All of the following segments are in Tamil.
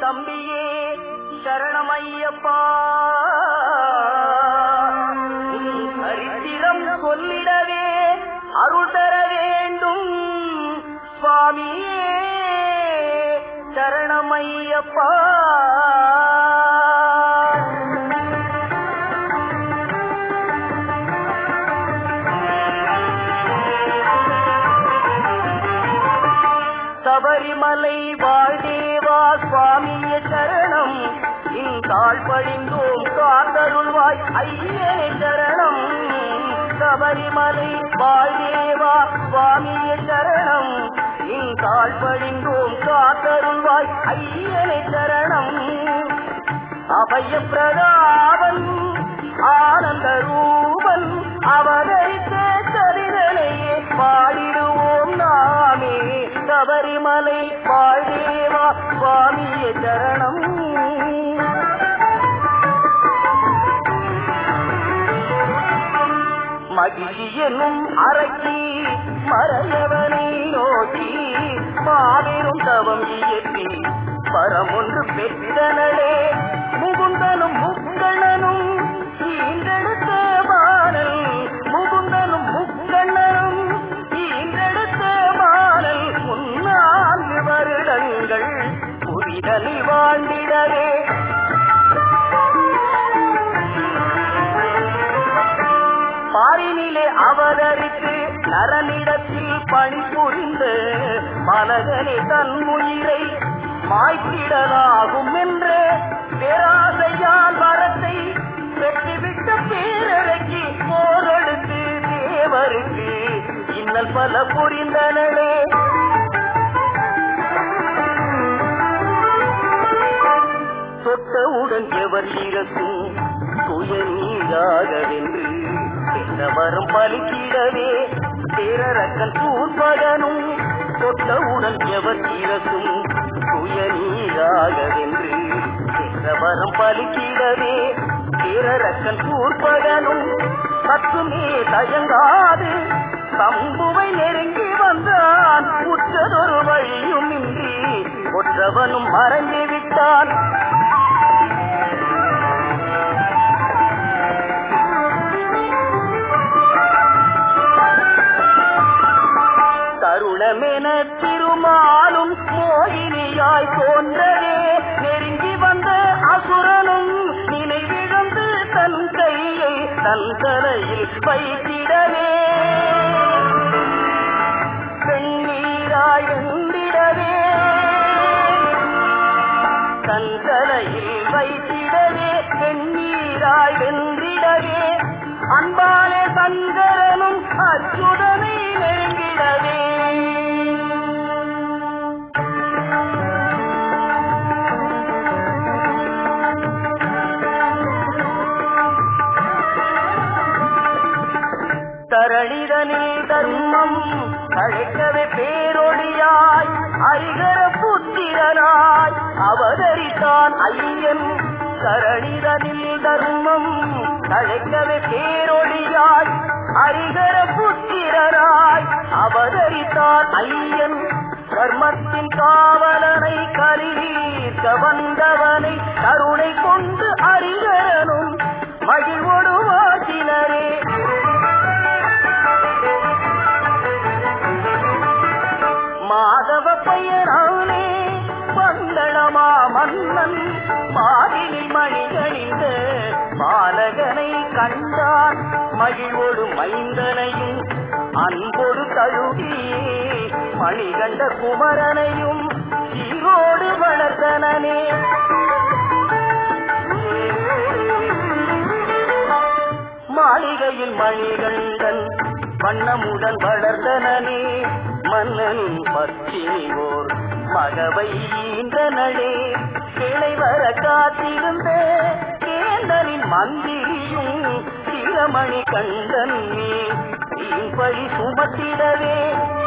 தம்பியே சரணமையப்பா உன் சரித்திரம் சொல்லிடவே அருள் தர வேண்டும் சுவாமியே சரணமையப்பா சபரிமலை வாழ்தேவா சுவாமிய சரணம் இந்தாள் பழிந்தோம் காத்தருள்வாய் ஐயனே சரணம் சபரிமலை வாழ்தேவா சுவாமிய சரணம் இந்தாள் பழிந்தோம் காத்தருள்வாய் ஐயனே சரணம் அபய பிரதாபன் ஆனந்த ரூபன் அவதரித்த சரிதனையே பாடிடுவோம் நாமே சபரிமலை பாழேவா சுவாமிய சரணம் மகிழ்ச்சி என்னும் அரக்கி மறையவனை நோக்கி மாபெரும் தவம் இயற்றி பரமொன்று பெற்றனளே முகுந்தனும் முக்கண்ணனும் ஈன்றெடுத்த பாடல் முகுந்தனும் முக்கண்ணனும் ஈன்றெடுத்த பாடல் முன்னான்கு வருடங்கள் புரிதலில் வாழ்ந்திடவே பாரினிலே அவதரித்து நரனிடத்தில் பணிபுரிந்து மலகனே தன் உயிரை மாய்த்திடலாகும் என்று பேராசையால் வரத்தை பெற்றுவிட்ட பேரழைக்கு போரெடுத்து தேவருக்கு இன்னல் பல புரிந்தனே தொட்டவுடன் எவர் இறக்கும் துய நீராகவென்று எந்த வரம் பலிக்கிடவே பேரரக்கன் சூர்பகனும் தொட்டவுடன் எவர் இறக்கும் துய நீராகவென்று எந்த வரம் பலிக்கிடவே பேரரக்கன் சூர்பகனும் சற்றுமே தயங்காது சம்புவை நெருங்கி வந்தான் உற்றதொரு வழியும் இன்றி ஒற்றவனும் மறைந்து விட்டான் தருணமென திருமாலும் மோகினியாய் தோன்றவே நெருங்கி வந்த அசுரனும் நினைவிழந்து தன் கையை தன் தலையில் வைத்திடவே வெண்ணீராய் வெந்திடவே தன் தலையில் வைத்திடவே வெண்ணீராய் வெந்திடவே அன்பாலே சங்கரனும் அச்சுதனை நெருங்கிடவே தரணிதனில் தர்மம் அழைக்கவே பேரொழியாய் அரிகர புத்திரனாய் அவதரித்தான் ஐயன் தரணிதனில் தர்மம் அழைக்கவே பேரொழியாய் அரிகர புத்திரனாய் அவதரித்தான் ஐயன் தர்மத்தின் காவலனை கலிதீர்க்க வந்தவனை கருணை கொண்டு அரிகரனும் மகிழ்வோடு வாசினரே மாதவ பெயரானே பந்தளமா மன்னன் மாதினி மணிகணிந்த பாலகனை கண்டான் மகிழ்வோடு மைந்தனையும் அன்போடு தழுவியே மணிகண்ட குமரனையும் ஈரோடு வளர்த்தனனே மாளிகையில் மணிகண்டன் வண்ணமுடன் வளர்ந்தனே மன்னனின் பத்தினிவோர் மகவை ஈன்றனளே கிளை வர காத்திருந்த கேந்தனின் மந்திரியும் சிரமணி கண்டன் பழி சுமத்திடவே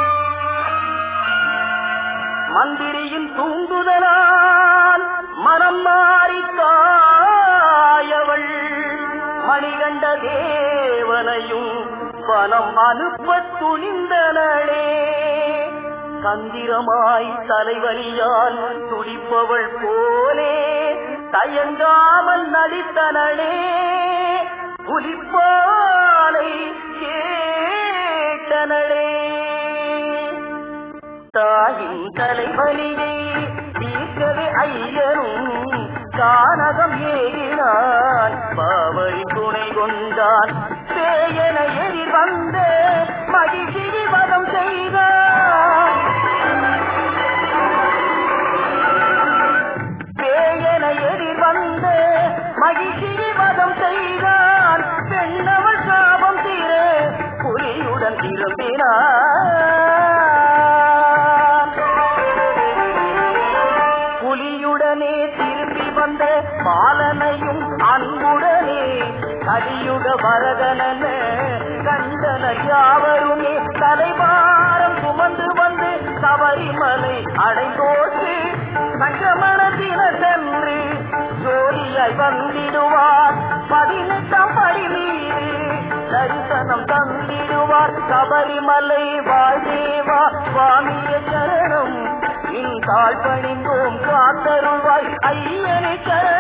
மந்திரியின் தூங்குதலால் மனம் மாறி தாயவள் மணிகண்ட தேவனையும் பணம் அனுப்ப துணிந்தனளே தந்திரமாய் தலைவலியால் துடிப்பவள் போலே தயங்காமல் நடித்தனளே புலிப்பாலை கேட்டனளே தாயின் தலைவலியை தீர்க்கவே ஐயரும் கானகம் ஏறினான் பாவரி துணை கொண்டான் பேயன எதிர் வந்த மகிழ்ச்சி வதம் செய்தான் பேயன எதிர் வந்த மகிழ்ச்சி வதம் செய்தான் பெண்ணவள் சாபம் தீர புலியுடன் திரும்பினான் புலியுடனே திரும்பி வந்த பாலனையும் அன்புடனே கலியுக வரதனன கண்டன யாவருமே தலைவாரம் சுமந்து வந்து சபரிமலை அடைந்தோட்டு சங்கமன தினத்தன்று ஜோதியாய் வந்திடுவார் பதினெட்டாம் படி மீது தரிசனம் தந்திடுவார் சபரிமலை வாழ்தேவா சுவாமிய சரணம் நின் தாழ் பணிந்தோம் காத்தருள்வாய் ஐயனை சரணம்